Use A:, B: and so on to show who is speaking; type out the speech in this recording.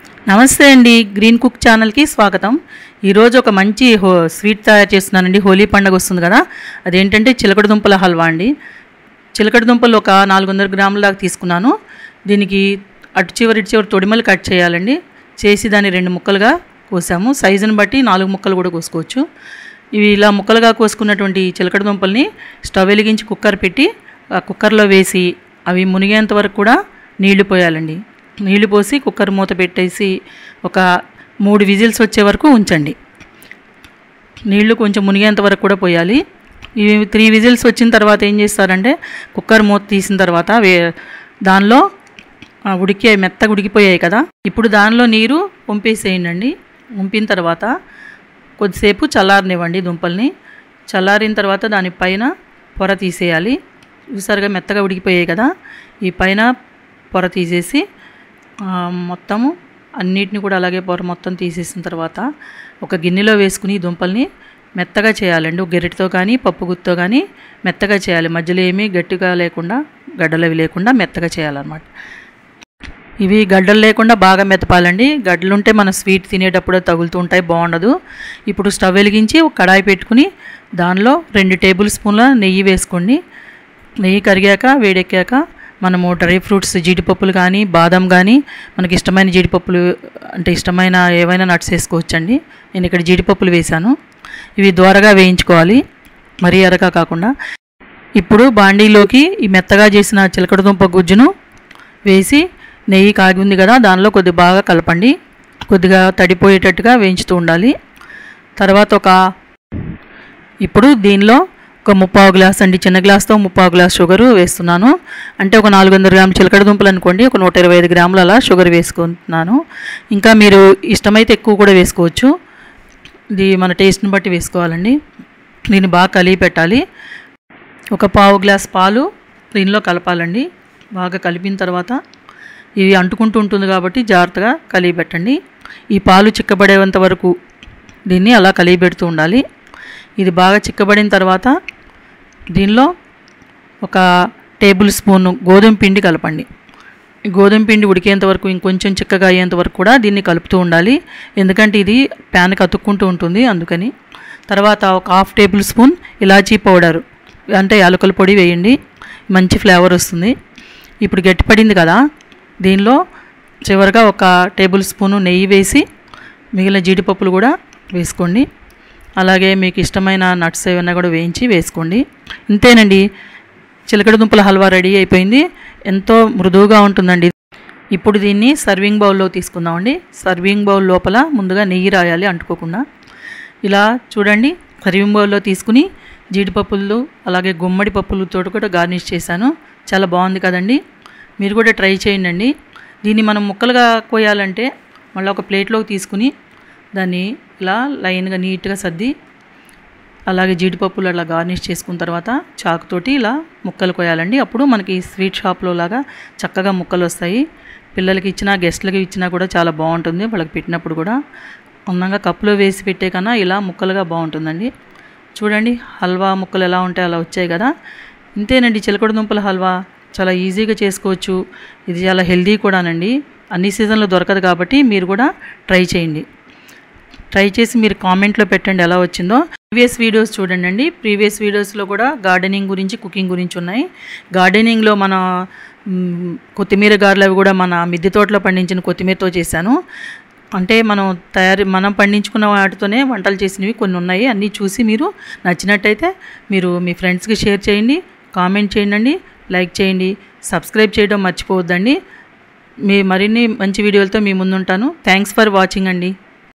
A: నమస్తే అండి green cook ఛానల్కి స్వాగతం ఈరోజు ఒక మంచి హో స్వీట్ తయారు చేస్తున్నానండి హోలీ పండుగ వస్తుంది కదా అదేంటంటే చిలకడ దుంపల హల్వా అండి చిలకడ దుంపలు ఒక నాలుగు వందల గ్రాముల దాకా తీసుకున్నాను దీనికి అటు చివరి ఇటు చివరి తొడిమలు కట్ చేయాలండి చేసి దాన్ని రెండు ముక్కలుగా కోసాము సైజుని బట్టి నాలుగు ముక్కలు కూడా కోసుకోవచ్చు ఇవి ఇలా ముక్కలుగా కోసుకున్నటువంటి ఈ చిలకడ దుంపల్ని స్టవ్ వెలిగించి కుక్కర్ పెట్టి ఆ కుక్కర్లో వేసి అవి మునిగేంత వరకు కూడా నీళ్లు పోయాలండి నీళ్లు పోసి కుక్కర్ మూత పెట్టేసి ఒక మూడు విజిల్స్ వచ్చే వరకు ఉంచండి నీళ్లు కొంచెం మునిగేంత వరకు కూడా పోయాలి ఇవి త్రీ విజిల్స్ వచ్చిన తర్వాత ఏం చేస్తారంటే కుక్కర్ మూత తీసిన తర్వాత వే దానిలో ఆ, ఉడికే మెత్తగా ఉడికిపోయాయి కదా ఇప్పుడు దానిలో నీరు పంపేసేయండి పంపిన తర్వాత కొద్దిసేపు చల్లారనివ్వండి దుంపల్ని చల్లారిన తర్వాత దానిపైన పొర తీసేయాలి చూసారుగా మెత్తగా ఉడికిపోయాయి కదా ఈ పైన పొర తీసేసి ఆ, మొత్తము అన్నిటిని కూడా అలాగే పొర మొత్తం తీసేసిన తర్వాత ఒక గిన్నెలో వేసుకుని ఈ దుంపల్ని మెత్తగా చేయాలండి ఒక గెరిటితో కానీ పప్పు గుత్తో కానీ మెత్తగా చేయాలి మధ్యలో ఏమీ గట్టిగా లేకుండా గడ్డలవి లేకుండా మెత్తగా చేయాలన్నమాట ఇవి గడ్డలు లేకుండా బాగా మెత్తపాలండి గడ్డలు ఉంటే మన స్వీట్ తినేటప్పుడు తగులుతూ ఉంటాయి బాగుండదు ఇప్పుడు స్టవ్ వెలిగించి ఒక కడాయి పెట్టుకుని దానిలో రెండు టేబుల్ స్పూన్ల నెయ్యి వేసుకోండి నెయ్యి కరిగాక వేడెక్కాక మనము డ్రై ఫ్రూట్స్ జీడిపప్పులు కానీ బాదం కానీ మనకి ఇష్టమైన జీడిపప్పులు అంటే ఇష్టమైన ఏవైనా నట్స్ వేసుకోవచ్చండి నేను ఇక్కడ జీడిపప్పులు వేశాను ఇవి ద్వారగా వేయించుకోవాలి మరీ ఎరగా కాకుండా ఇప్పుడు బాండీలోకి ఈ మెత్తగా చేసిన చిలకడదుంప గుజ్జును వేసి నెయ్యి కాగి ఉంది కదా దానిలో కొద్దిగా బాగా కలపండి కొద్దిగా తడిపోయేటట్టుగా వేయించుతూ ఉండాలి తర్వాత ఒక ఇప్పుడు దీనిలో ఒక ముప్పావు గ్లాస్ అండి చిన్న గ్లాస్తో ముప్పావు గ్లాస్ షుగరు వేస్తున్నాను అంటే ఒక నాలుగు వందల గ్రాముల చిలకడ దుంపలు అనుకోండి ఒక నూట ఇరవై ఐదు గ్రాముల అలా షుగర్ వేసుకుంటున్నాను ఇంకా మీరు ఇష్టమైతే ఎక్కువ కూడా వేసుకోవచ్చు ఇది మన టేస్ట్ని బట్టి వేసుకోవాలండి దీన్ని బాగా కలిపి పెట్టాలి ఒక పావు గ్లాస్ పాలు దీనిలో కలపాలండి బాగా కలిపిన తర్వాత ఇవి అంటుకుంటూ ఉంటుంది కాబట్టి జాగ్రత్తగా కలిపి పెట్టండి ఈ పాలు చిక్కబడేంత వరకు దీన్ని అలా కలిపి పెడుతూ ఉండాలి ఇది బాగా చిక్కబడిన తర్వాత దీనిలో ఒక టేబుల్ స్పూన్ గోధుమ పిండి కలపండి ఈ గోధుమ పిండి ఉడికేంత వరకు ఇంకొంచెం చిక్కగా అయ్యేంత వరకు కూడా దీన్ని కలుపుతూ ఉండాలి ఎందుకంటే ఇది ప్యాన్కి అతుక్కుంటూ ఉంటుంది అందుకని తర్వాత ఒక హాఫ్ టేబుల్ స్పూన్ ఇలాచీ పౌడర్ అంటే యాలకుల పొడి వేయండి మంచి ఫ్లేవర్ వస్తుంది ఇప్పుడు గట్టిపడింది కదా దీనిలో చివరిగా ఒక టేబుల్ స్పూను నెయ్యి వేసి మిగిలిన జీడిపప్పులు కూడా వేసుకోండి అలాగే మీకు ఇష్టమైన నట్స్ ఏమైనా కూడా వేయించి వేసుకోండి ఇంతేనండి చిలకడ దుంపల హల్వా రెడీ అయిపోయింది ఎంతో మృదువుగా ఉంటుందండి ఇప్పుడు దీన్ని సర్వింగ్ బౌల్లో తీసుకుందామండి సర్వింగ్ బౌల్ లోపల ముందుగా నెయ్యి రాయాలి అంటుకోకుండా ఇలా చూడండి సర్వింగ్ బౌల్లో తీసుకుని జీడిపప్పులు అలాగే గుమ్మడి పప్పులతో కూడా గార్నిష్ చేశాను చాలా బాగుంది కదండి మీరు కూడా ట్రై చేయండి దీన్ని మనం ముక్కలుగా కోయాలంటే మళ్ళీ ఒక ప్లేట్లోకి తీసుకుని దాన్ని ఇలా లైన్గా నీట్గా సర్ది అలాగే జీడిపప్పులు అలా గార్నిష్ చేసుకున్న తర్వాత చాకుతోటి ఇలా ముక్కలు కోయాలండి అప్పుడు మనకి స్వీట్ షాప్లో లాగా చక్కగా ముక్కలు వస్తాయి పిల్లలకి ఇచ్చినా గెస్ట్లకి ఇచ్చినా కూడా చాలా బాగుంటుంది వాళ్ళకి పెట్టినప్పుడు కూడా అందంగా కప్పులో వేసి పెట్టే కన్నా ఇలా ముక్కలుగా బాగుంటుందండి చూడండి హల్వా ముక్కలు ఎలా ఉంటాయి అలా వచ్చాయి కదా ఇంతేనండి చిలకడ దుంపల హల్వా చాలా ఈజీగా చేసుకోవచ్చు ఇది చాలా హెల్దీ కూడానండి అన్ని సీజన్లో దొరకదు కాబట్టి మీరు కూడా ట్రై చేయండి ట్రై చేసి మీరు కామెంట్లో పెట్టండి ఎలా వచ్చిందో ప్రీవియస్ వీడియోస్ చూడండి అండి ప్రీవియస్ వీడియోస్లో కూడా గార్డెనింగ్ గురించి కుకింగ్ గురించి ఉన్నాయి గార్డెనింగ్లో మన మ్, కొత్తిమీర గారెలు అవి కూడా మన మిద్దె తోటలో పండించిన కొత్తిమీరతో చేశాను అంటే మనం తయారు మనం పండించుకున్న వాటితోనే వంటలు చేసినవి కొన్ని ఉన్నాయి అన్నీ చూసి మీరు నచ్చినట్టయితే మీరు మీ ఫ్రెండ్స్కి షేర్ చేయండి కామెంట్ చేయండి లైక్ చేయండి సబ్స్క్రైబ్ చేయడం మర్చిపోవద్దండి మీ మరిన్ని మంచి వీడియోలతో మీ ముందుంటాను థ్యాంక్స్ ఫర్ వాచింగ్ అండి